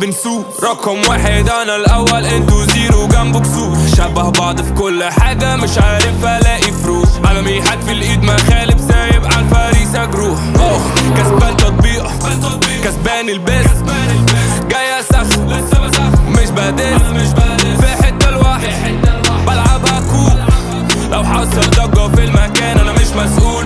بنسوق رقم واحد انا الاول انتو زيرو جنبه كسور شبه بعض في كل حاجة مش عارف الاقي فروق عالمي حد في الايد مخالب سايب على الفريسة جروح اه كسبان تطبيق كسبان البس جاي اسخن مش بدس في حتة لوحدي بلعبها كوب لو حصل ضجة في المكان انا مش مسؤول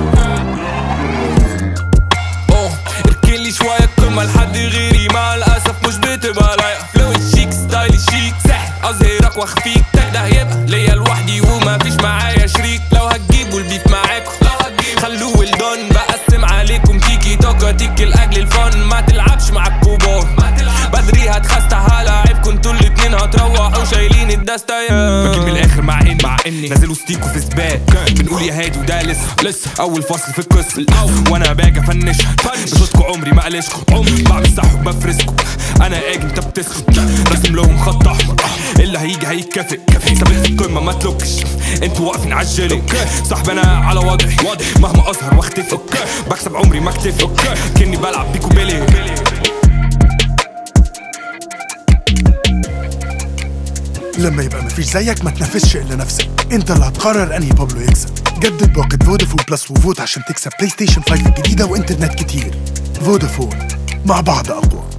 اه اركن لي شوية القمة لحد غيري مع الأسف مش بتبقى لايقة فلو شيك ستايل شيك سحر أظهرك واخفيك ده هيبقى ليا لوحدي ومفيش معايا شريك لو هتجيبوا البيف معاكم خلوه الدون بقسم عليكم تيكي توكا تيكي لأجل الفن ما تلعبش مع الكبار بدري هتخستع هلاعبكم انتوا الاتنين هتروحوا شايلين الدستة يا بجيب من الاخر مع اني مع اني نازل وسطيكوا في سباق بنقول يا هادي وده لسه لسه اول فصل في القصه وانا باجي افنش بصوتكوا عمري ما قلشكوا عمري بعمل صح وبفرسكوا انا اجي انت بتسكت راسم لهم خط احمر اللي هيجي هيتكافئ ثابت في القمه ما تلوكش انتوا واقفين عالجلي صاحبي انا على وضعي مهما اظهر واختفي بكسب عمري ما اكتفي كني بلعب بيكو بيلي لما يبقى مفيش زيك ما تنافسش الا نفسك انت اللي هتقرر انهي بابلو يكسب جدد باقة فودافون بلس وفوت عشان تكسب بلاي ستيشن 5 الجديدة وانترنت كتير فودافون مع بعض اقوى